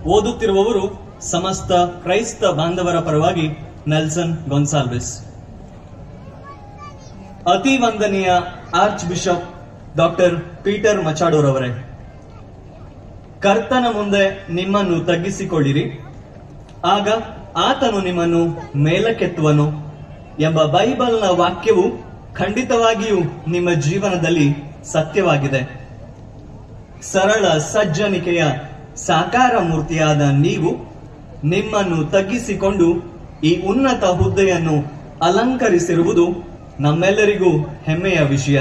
ಓದುತ್ತಿರುವವರು ಸಮಸ್ತ ಕ್ರೈಸ್ತ ಬಾಂಧವರ ಪರವಾಗಿ ನೆಲ್ಸನ್ ಗೊನ್ಸಾಲ್ವಿಸ್ ಅತಿ ವಂದನೀಯ ಆರ್ಚ್ ಬಿಷಪ್ ಡಾಕ್ಟರ್ ಪೀಟರ್ ಮಚಾಡೋರವರೇ ಕರ್ತನ ಮುಂದೆ ನಿಮ್ಮನ್ನು ತಗ್ಗಿಸಿಕೊಳ್ಳಿರಿ ಆಗ ಆತನು ನಿಮ್ಮನ್ನು ಮೇಲಕ್ಕೆತ್ತುವನು ಎಂಬ ಬೈಬಲ್ನ ವಾಕ್ಯವು ಖಂಡಿತವಾಗಿಯೂ ನಿಮ್ಮ ಜೀವನದಲ್ಲಿ ಸತ್ಯವಾಗಿದೆ ಸರಳ ಸಜ್ಜನಿಕೆಯ ಸಾಕಾರ ಮೂರ್ತಿಯಾದ ನೀವು ನಿಮ್ಮನ್ನು ತಗ್ಗಿಸಿಕೊಂಡು ಈ ಉನ್ನತ ಹುದ್ದೆಯನ್ನು ಅಲಂಕರಿಸಿರುವುದು ನಮ್ಮೆಲ್ಲರಿಗೂ ಹೆಮ್ಮೆಯ ವಿಷಯ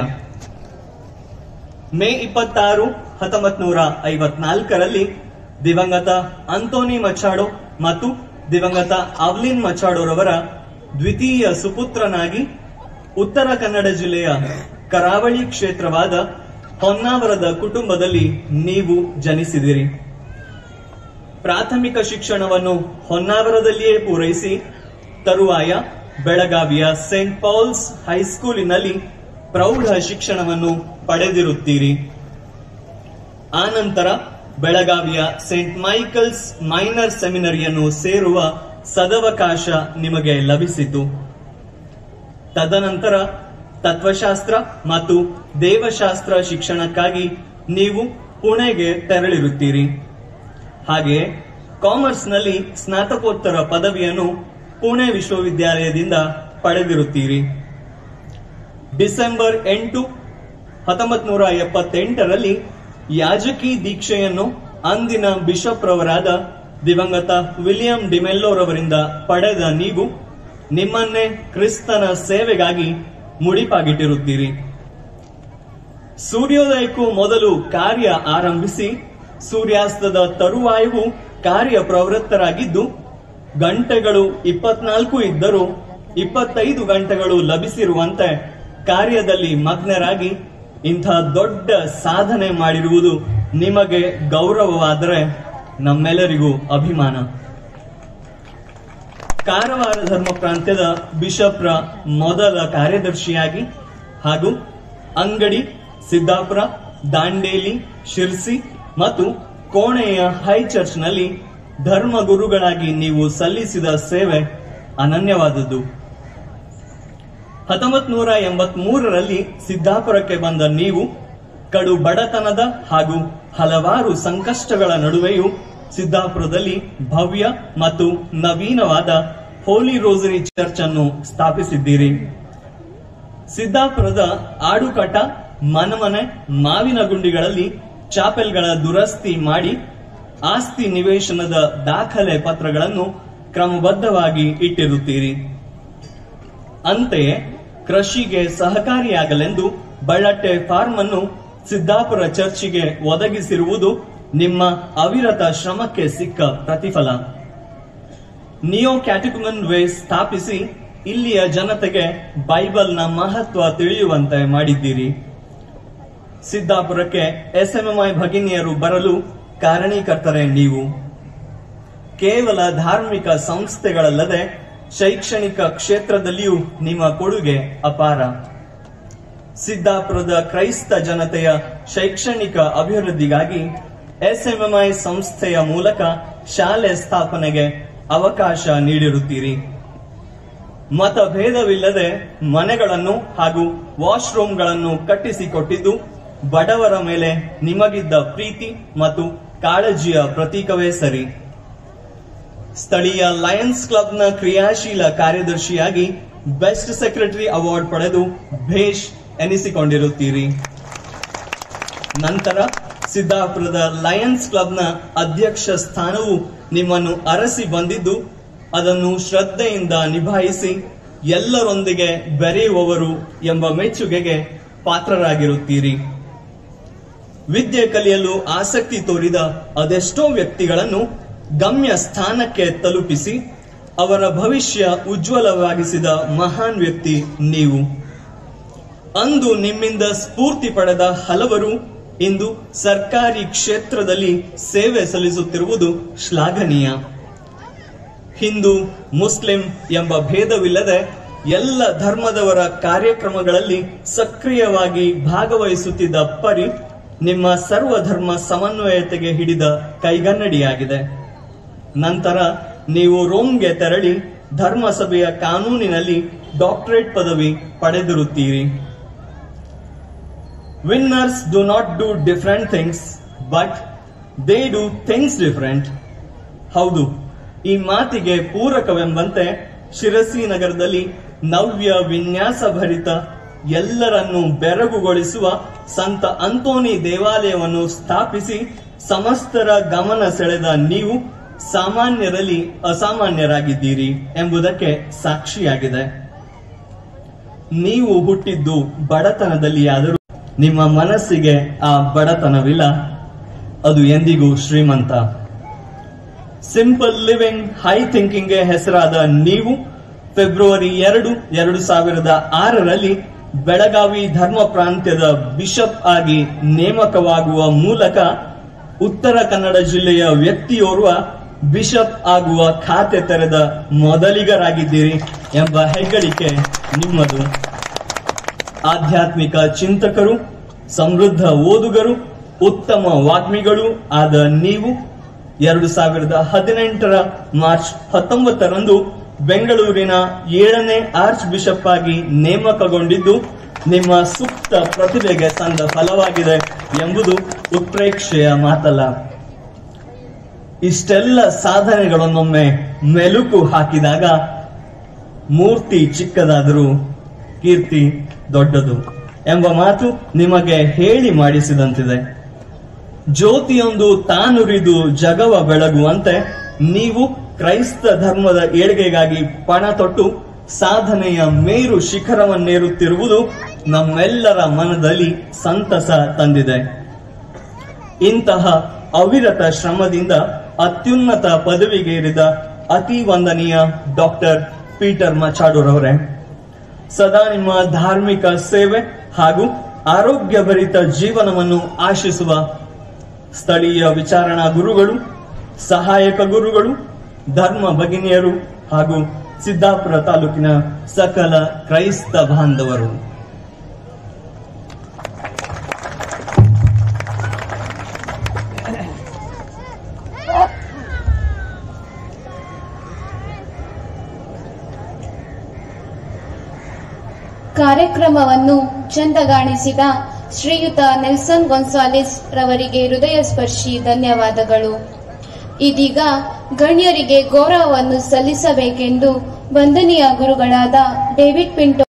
ಮೇ ಇಪ್ಪತ್ತಾರು ಹತ್ತೊಂಬತ್ ನೂರ ಐವತ್ನಾಲ್ಕರಲ್ಲಿ ದಿವಂಗತ ಅಂತೋನಿ ಮಚಾಡೋ ಮತ್ತು ದಿವಂಗತ ಅವ್ಲಿನ್ ಮಚಾಡೋರವರ ದ್ವಿತೀಯ ಸುಪುತ್ರನಾಗಿ ಉತ್ತರ ಕನ್ನಡ ಜಿಲ್ಲೆಯ ಕರಾವಳಿ ಕ್ಷೇತ್ರವಾದ ಹೊನ್ನಾವರದ ಕುಟುಂಬದಲ್ಲಿ ನೀವು ಜನಿಸಿದಿರಿ ಪ್ರಾಥಮಿಕ ಶಿಕ್ಷಣವನ್ನು ಹೊನ್ನಾವರದಲ್ಲಿಯೇ ಪೂರೈಸಿ ತರುವಾಯ ಬೆಳಗಾವಿಯ ಸೇಂಟ್ ಪಾಲ್ಸ್ ಹೈಸ್ಕೂಲಿನಲ್ಲಿ ಪ್ರೌಢ ಶಿಕ್ಷಣವನ್ನು ಪಡೆದಿರುತ್ತೀರಿ ಆನಂತರ ಬೆಳಗಾವಿಯ ಸೇಂಟ್ ಮೈಕಲ್ಸ್ ಮೈನರ್ ಸೆಮಿನರಿಯನ್ನು ಸೇರುವ ಸದವಕಾಶ ನಿಮಗೆ ಲಭಿಸಿತು ತದನಂತರ ತತ್ವಶಾಸ್ತ್ರ ಮತ್ತು ದೇವಶಾಸ್ತ್ರ ಶಿಕ್ಷಣಕ್ಕಾಗಿ ನೀವು ಪುಣೆಗೆ ತೆರಳಿರುತ್ತೀರಿ ಹಾಗೆಯೇ ಕಾಮರ್ಸ್ನಲ್ಲಿ ಸ್ನಾತಕೋತ್ತರ ಪದವಿಯನ್ನು ಪುಣೆ ವಿಶ್ವವಿದ್ಯಾಲಯದಿಂದ ಪಡೆದಿರುತ್ತೀರಿ ಡಿಸೆಂಬರ್ ಎಂಟು ಹತ್ತೊಂಬತ್ ನೂರ ಎಪ್ಪತ್ತೆಂಟರಲ್ಲಿ ಯಾಜಕಿ ದೀಕ್ಷೆಯನ್ನು ಅಂದಿನ ಬಿಷಪ್ ರವರಾದ ದಿವಂಗತ ವಿಲಿಯಂ ಡಿಮೆಲ್ಲೋರವರಿಂದ ಪಡೆದ ನೀವು ನಿಮ್ಮನ್ನೇ ಕ್ರಿಸ್ತನ ಸೇವೆಗಾಗಿ ಮುಡಿಪಾಗಿಟ್ಟಿರುತ್ತೀರಿ ಸೂರ್ಯೋದಯಕ್ಕೂ ಮೊದಲು ಕಾರ್ಯ ಆರಂಭಿಸಿ ಸೂರ್ಯಾಸ್ತದ ತರುವಾಯವು ಕಾರ್ಯ ಪ್ರವೃತ್ತರಾಗಿದ್ದು ಗಂಟೆಗಳು ಇಪ್ಪತ್ನಾಲ್ಕು ಇದ್ದರೂ ಇಪ್ಪತ್ತೈದು ಗಂಟೆಗಳು ಲಭಿಸಿರುವಂತೆ ಕಾರ್ಯದಲ್ಲಿ ಮಗ್ನರಾಗಿ ಇಂಥ ದೊಡ್ಡ ಸಾಧನೆ ಮಾಡಿರುವುದು ನಿಮಗೆ ಗೌರವವಾದರೆ ನಮ್ಮೆಲ್ಲರಿಗೂ ಅಭಿಮಾನ ಕಾರವಾರ ಧರ್ಮ ಪ್ರಾಂತ್ಯದ ಬಿಷಪ್ರ ಮೊದಲ ಕಾರ್ಯದರ್ಶಿಯಾಗಿ ಹಾಗೂ ಅಂಗಡಿ ಸಿದ್ದಾಪುರ ದಾಂಡೇಲಿ ಶಿರ್ಸಿ ಮತ್ತು ಕೋಣೆಯ ಹೈ ಚರ್ಚ್ನಲ್ಲಿ ಧರ್ಮ ಗುರುಗಳಾಗಿ ನೀವು ಸಲ್ಲಿಸಿದ ಸೇವೆ ಅನನ್ಯವಾದದ್ದು ಹತ್ತೊಂಬತ್ ನೂರ ಎಂಬತ್ ಮೂರರಲ್ಲಿ ಸಿದ್ದಾಪುರಕ್ಕೆ ಬಂದ ನೀವು ಕಡು ಬಡತನದ ಹಾಗೂ ಹಲವಾರು ಸಂಕಷ್ಟಗಳ ನಡುವೆಯೂ ಸಿದ್ದಾಪುರದಲ್ಲಿ ಭವ್ಯ ಮತ್ತು ನವೀನವಾದ ಹೋಲಿ ರೋಸರಿ ಚರ್ಚ್ ಅನ್ನು ಸ್ಥಾಪಿಸಿದ್ದೀರಿ ಸಿದ್ದಾಪುರದ ಆಡುಕಟ ಮನಮನೆ ಮಾವಿನ ಗುಂಡಿಗಳಲ್ಲಿ ಚಾಪೆಲ್ಗಳ ದುರಸ್ತಿ ಮಾಡಿ ಆಸ್ತಿ ನಿವೇಶನದ ದಾಖಲೆ ಪತ್ರಗಳನ್ನು ಕ್ರಮಬದ್ಧವಾಗಿ ಇಟ್ಟಿರುತ್ತೀರಿ ಅಂತೆಯೇ ಕೃಷಿಗೆ ಸಹಕಾರಿಯಾಗಲೆಂದು ಬಳ್ಳಟ್ಟೆ ಫಾರ್ಮ್ ಅನ್ನು ಸಿದ್ದಾಪುರ ಚರ್ಚಿಗೆ ಒದಗಿಸಿರುವುದು ನಿಮ್ಮ ಅವಿರತ ಶ್ರಮಕ್ಕೆ ಸಿಕ್ಕ ಪ್ರತಿಫಲ ನಿಯೋ ಕ್ಯಾಟಿಕುಮನ್ ವೇ ಸ್ಥಾಪಿಸಿ ಇಲ್ಲಿಯ ಜನತೆಗೆ ಬೈಬಲ್ನ ಮಹತ್ವ ತಿಳಿಯುವಂತೆ ಮಾಡಿದ್ದೀರಿ ಸಿದ್ದಾಪುರಕ್ಕೆ ಎಸ್ಎಂಎಂಐ ಭಗಿನಿಯರು ಬರಲು ಕಾರಣೀಕರ್ತರೇ ನೀವು ಕೇವಲ ಧಾರ್ಮಿಕ ಸಂಸ್ಥೆಗಳಲ್ಲದೆ ಶೈಕ್ಷಣಿಕ ಕ್ಷೇತ್ರದಲ್ಲಿಯೂ ನಿಮ್ಮ ಕೊಡುಗೆ ಅಪಾರ ಸಿದ್ದಾಪುರದ ಕ್ರೈಸ್ತ ಜನತೆಯ ಶೈಕ್ಷಣಿಕ ಅಭಿವೃದ್ಧಿಗಾಗಿ ಎಸ್ಎಂಎಂಐ ಸಂಸ್ಥೆಯ ಮೂಲಕ ಶಾಲೆ ಸ್ಥಾಪನೆಗೆ ಅವಕಾಶ ನೀಡಿರುತ್ತೀರಿ ಮತಭೇದವಿಲ್ಲದೆ ಮನೆಗಳನ್ನು ಹಾಗೂ ವಾಶ್ರೂಮ್ಗಳನ್ನು ಕಟ್ಟಿಸಿಕೊಟ್ಟಿದ್ದು ಬಡವರ ಮೇಲೆ ನಿಮಗಿದ್ದ ಪ್ರೀತಿ ಮತ್ತು ಕಾಳಜಿಯ ಪ್ರತೀಕವೇ ಸರಿ ಸ್ಥಳೀಯ ಲಯನ್ಸ್ ಕ್ಲಬ್ನ ಕ್ರಿಯಾಶೀಲ ಕಾರ್ಯದರ್ಶಿಯಾಗಿ ಬೆಸ್ಟ್ ಸೆಕ್ರೆಟರಿ ಅವಾರ್ಡ್ ಪಡೆದು ಭೇಷ್ ಎನಿಸಿಕೊಂಡಿರುತ್ತೀರಿ ನಂತರ ಸಿದ್ದಾಪುರದ ಲಯನ್ಸ್ ಕ್ಲಬ್ನ ಅಧ್ಯಕ್ಷ ಸ್ಥಾನವು ನಿಮ್ಮನ್ನು ಅರಸಿ ಬಂದಿದ್ದು ಅದನ್ನು ಶ್ರದ್ಧೆಯಿಂದ ನಿಭಾಯಿಸಿ ಎಲ್ಲರೊಂದಿಗೆ ಬೆರೆಯುವವರು ಎಂಬ ಮೆಚ್ಚುಗೆಗೆ ಪಾತ್ರರಾಗಿರುತ್ತೀರಿ ವಿದ್ಯೆ ಕಲಿಯಲು ಆಸಕ್ತಿ ತೋರಿದ ಅದೆಷ್ಟೋ ವ್ಯಕ್ತಿಗಳನ್ನು ಗಮ್ಯ ಸ್ಥಾನಕ್ಕೆ ತಲುಪಿಸಿ ಅವರ ಭವಿಷ್ಯ ಉಜ್ವಲವಾಗಿಸಿದ ಮಹಾನ್ ವ್ಯಕ್ತಿ ನೀವು ಅಂದು ನಿಮ್ಮಿಂದ ಸ್ಫೂರ್ತಿ ಪಡೆದ ಹಲವರು ಇಂದು ಸರ್ಕಾರಿ ಕ್ಷೇತ್ರದಲ್ಲಿ ಸೇವೆ ಸಲ್ಲಿಸುತ್ತಿರುವುದು ಶ್ಲಾಘನೀಯ ಹಿಂದೂ ಮುಸ್ಲಿಂ ಎಂಬ ಭೇದವಿಲ್ಲದೆ ಎಲ್ಲ ಧರ್ಮದವರ ಕಾರ್ಯಕ್ರಮಗಳಲ್ಲಿ ಸಕ್ರಿಯವಾಗಿ ಭಾಗವಹಿಸುತ್ತಿದ್ದ ಪರಿ ನಿಮ್ಮ ಸರ್ವಧರ್ಮ ಸಮನ್ವಯತೆಗೆ ಹಿಡಿದ ಕೈಗನ್ನಡಿಯಾಗಿದೆ ನಂತರ ನೀವು ರೋಮ್ಗೆ ತೆರಳಿ ಧರ್ಮಸಭೆಯ ಕಾನೂನಿನಲ್ಲಿ ಡಾಕ್ಟರೇಟ್ ಪದವಿ ಪಡೆದಿರುತ್ತೀರಿ winners do not do different things but they do things different ಹೌದು ಈ ಮಾತಿಗೆ ಪೂರಕವೆಂಬಂತೆ ಶಿರಸಿ ನಗರದಲ್ಲಿ ನವ್ಯ ವಿನ್ಯಾಸ ಭರಿತ ಎಲ್ಲರನ್ನೂ ಬೆರಗುಗೊಳಿಸುವ ಸಂತ ಅಂತೋನಿ ದೇವಾಲಯವನ್ನು ಸ್ಥಾಪಿಸಿ ಸಮಸ್ತರ ಗಮನ ಸೆಳೆದ ನೀವು ಸಾಮಾನ್ಯರಲ್ಲಿ ಅಸಾಮಾನ್ಯರಾಗಿದ್ದೀರಿ ಎಂಬುದಕ್ಕೆ ಸಾಕ್ಷಿಯಾಗಿದೆ ನೀವು ಹುಟ್ಟಿದ್ದು ಬಡತನದಲ್ಲಿ ಆದರೂ ನಿಮ್ಮ ಮನಸ್ಸಿಗೆ ಆ ಬಡತನವಿಲ್ಲ ಅದು ಎಂದಿಗೂ ಶ್ರೀಮಂತ ಸಿಂಪಲ್ ಲಿವಿಂಗ್ ಹೈ ಥಿಂಕಿಂಗ್ಗೆ ಹೆಸರಾದ ನೀವು ಫೆಬ್ರವರಿ ಎರಡು ಎರಡು ಸಾವಿರದ ಆರರಲ್ಲಿ ಬೆಳಗಾವಿ ಧರ್ಮ ಪ್ರಾಂತ್ಯದ ಬಿಷಪ್ ಆಗಿ ನೇಮಕವಾಗುವ ಮೂಲಕ ಉತ್ತರ ಕನ್ನಡ ಜಿಲ್ಲೆಯ ವ್ಯಕ್ತಿಯೋರ್ವ ಬಿಷಪ್ ಆಗುವ ಖಾತೆ ತೆರೆದ ಮೊದಲಿಗರಾಗಿದ್ದೀರಿ ಎಂಬ ಹೆಗ್ಗಳಿಕೆ ನಿಮ್ಮದು ಆಧ್ಯಾತ್ಮಿಕ ಚಿಂತಕರು ಸಮೃದ್ಧ ಓದುಗರು ಉತ್ತಮ ವಾಗ್ಮಿಗಳು ಆದ ನೀವು ಎರಡು ಸಾವಿರದ ಹದಿನೆಂಟರ ಮಾರ್ಚ್ ಹತ್ತೊಂಬತ್ತರಂದು ಬೆಂಗಳೂರಿನ ಏಳನೇ ಆರ್ಚ್ ಬಿಷಪ್ ಆಗಿ ನೇಮಕಗೊಂಡಿದ್ದು ನಿಮ್ಮ ಸೂಕ್ತ ಪ್ರತಿಭೆಗೆ ಸಂದ ಫಲವಾಗಿದೆ ಎಂಬುದು ಉತ್ಪ್ರೇಕ್ಷೆಯ ಮಾತಲ್ಲ ಇಷ್ಟೆಲ್ಲ ಸಾಧನೆಗಳನ್ನೊಮ್ಮೆ ಮೆಲುಕು ಹಾಕಿದಾಗ ಮೂರ್ತಿ ಚಿಕ್ಕದಾದರೂ ಕೀರ್ತಿ ದೊಡ್ಡದು ಎಂಬ ಮಾತು ನಿಮಗೆ ಹೇಳಿ ಮಾಡಿಸಿದಂತಿದೆ ಜ್ಯೋತಿಯೊಂದು ತಾನುರಿದು ಜಗವ ಬೆಳಗುವಂತೆ ನೀವು ಕ್ರೈಸ್ತ ಧರ್ಮದ ಏಳಿಗೆಗಾಗಿ ಪಣ ತೊಟ್ಟು ಸಾಧನೆಯ ಮೇರು ಶಿಖರವನ್ನೇರುತ್ತಿರುವುದು ನಮ್ಮೆಲ್ಲರ ಮನದಲ್ಲಿ ಸಂತಸ ತಂದಿದೆ ಇಂತಹ ಅವಿರತ ಶ್ರಮದಿಂದ ಅತ್ಯುನ್ನತ ಪದವಿಗೇರಿದ ಅತಿ ವಂದನೀಯ ಡಾಕ್ಟರ್ ಪೀಟರ್ ಮಚಾಡೂರವರೇ ಸದಾ ನಿಮ್ಮ ಧಾರ್ಮಿಕ ಸೇವೆ ಹಾಗೂ ಆರೋಗ್ಯಭರಿತ ಜೀವನವನ್ನು ಆಶಿಸುವ ಸ್ಥಳೀಯ ವಿಚಾರಣಾ ಗುರುಗಳು ಸಹಾಯಕ ಗುರುಗಳು ಧರ್ಮ ಭಗಿನಿಯರು ಹಾಗೂ ಸಿದ್ದಾಪುರ ತಾಲೂಕಿನ ಸಕಲ ಕ್ರೈಸ್ತ ಬಾಂಧವರು ಕಾರ್ಯಕ್ರಮವನ್ನು ಚಂದಗಾಣಿಸಿದ ಶ್ರೀಯುತ ನೆಲ್ಸನ್ ಗೊನ್ಸಾಲಿಸ್ ರವರಿಗೆ ಹೃದಯ ಸ್ಪರ್ಶಿ ಧನ್ಯವಾದಗಳು ಇದೀಗ ಗಣ್ಯರಿಗೆ ಗೌರವವನ್ನು ಸಲ್ಲಿಸಬೇಕೆಂದು ವಂದನೀಯ ಗುರುಗಳಾದ ಡೇವಿಡ್ ಪಿಂಟೋ